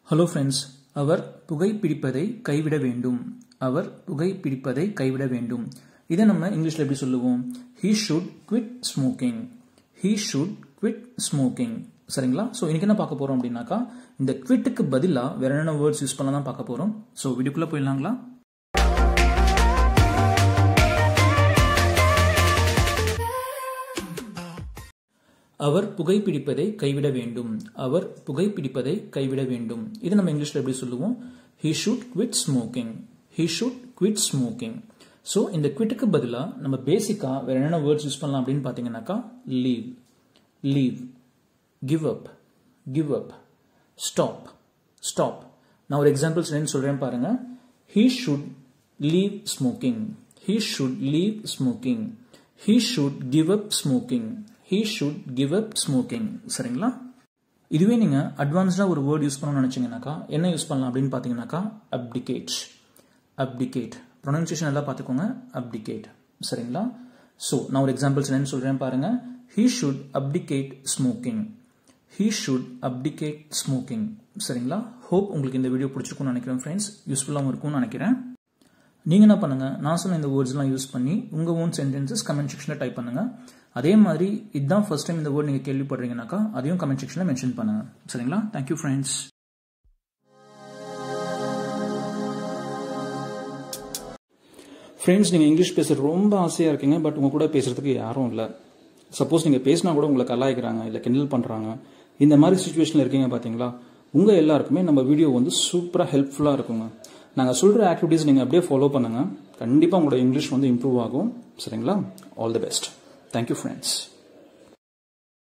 hello friends அவர் புகைப்பிடிப்பதை கைவிட வேண்டும் அவர் புகைப்பிடிப்பதை கைவிட வேண்டும் இதை நம்ம இங்கிலீஷில் எப்படி சொல்லுவோம் he should quit smoking he should quit smoking சரிங்களா ஸோ இன்னைக்கு என்ன பார்க்க போறோம் அப்படின்னாக்கா இந்த குவிட்டுக்கு பதிலாக வேற என்னென்ன வேர்ட்ஸ் யூஸ் பண்ணலாம் தான் பார்க்க போறோம் ஸோ வீடியோக்குள்ள போயிடலாங்களா அவர் புகைப்பிடிப்பதை கைவிட வேண்டும் அவர் புகைப்பிடிப்பதை கைவிட வேண்டும் இது நம்ம இங்கிலீஷ்ல எப்படி சொல்லுவோம் he should quit smoking he should quit smoking so இந்த குவிட்டுக்கு பதிலாக நம்ம பேசிக்காக வேற என்னென்ன வேர்ட்ஸ் யூஸ் பண்ணலாம் அப்படின்னு பார்த்தீங்கன்னாக்கா leave leave give up give up stop stop நான் ஒரு எக்ஸாம்பிள்ஸ் என்னன்னு சொல்றேன் பாருங்க he should leave smoking he should leave smoking he should give up smoking he should give up smoking சரிங்களா இதுவே நீங்க அட்வான்ஸ்டா ஒரு வேர்ட் யூஸ் பண்ணணும்னு நினைச்சீங்கன்னாக்கா என்ன யூஸ் பண்ணலாம் அப்படின்னு பாத்தீங்கன்னாக்கா அப்டிகேட் அப்டிகேட் ப்ரொனன்சியேஷன் எல்லாம் பார்த்துக்கோங்க அப்டிகேட் சரிங்களா ஸோ நான் ஒரு எக்ஸாம்பிள்ஸ் என்னன்னு சொல்றேன் பாருங்க he should abdicate smoking he should abdicate smoking சரிங்களா ஹோப் உங்களுக்கு இந்த வீடியோ பிடிச்சிருக்கும்னு நினைக்கிறேன் ஃப்ரெண்ட்ஸ் யூஸ்ஃபுல்லாகவும் இருக்கும்னு நினைக்கிறேன் நீங்க என்ன பண்ணுங்க நான் சொன்ன இந்த வேர்ட்ஸ்லாம் யூஸ் பண்ணி உங்க ஓன் சென்டென்சஸ் கமெண்ட் செக்ஷன்ல டைப் பண்ணுங்க அதே மாதிரி இதுதான் ஃபர்ஸ்ட் டைம் இந்த வேர்ட் நீங்க கேள்விப்படுறீங்கனாக்கா அதையும் கமெண்ட் செக்ஷன்ல மென்ஷன் பண்ணுங்க சரிங்களா தேங்க்யூ ஃப்ரெண்ட்ஸ் ஃப்ரெண்ட்ஸ் நீங்கள் இங்கிலீஷ் பேச ரொம்ப ஆசையாக இருக்கீங்க பட் உங்கள் கூட பேசுறதுக்கு யாரும் இல்லை சப்போஸ் நீங்கள் பேசினா கூட உங்களை கலாய்க்கிறாங்க இல்லை கிண்டல் பண்ணுறாங்க இந்த மாதிரி சுச்சுவேஷனில் இருக்கீங்க பார்த்தீங்களா உங்கள் எல்லாருக்குமே நம்ம வீடியோ வந்து சூப்பராக ஹெல்ப்ஃபுல்லாக இருக்குங்க நாங்கள் சொல்கிற ஆக்டிவிட்டீஸ் நீங்கள் அப்படியே ஃபாலோ பண்ணுங்கள் கண்டிப்பாக உங்களோட இங்கிலீஷ் வந்து இம்ப்ரூவ் ஆகும் சரிங்களா all the best thank you friends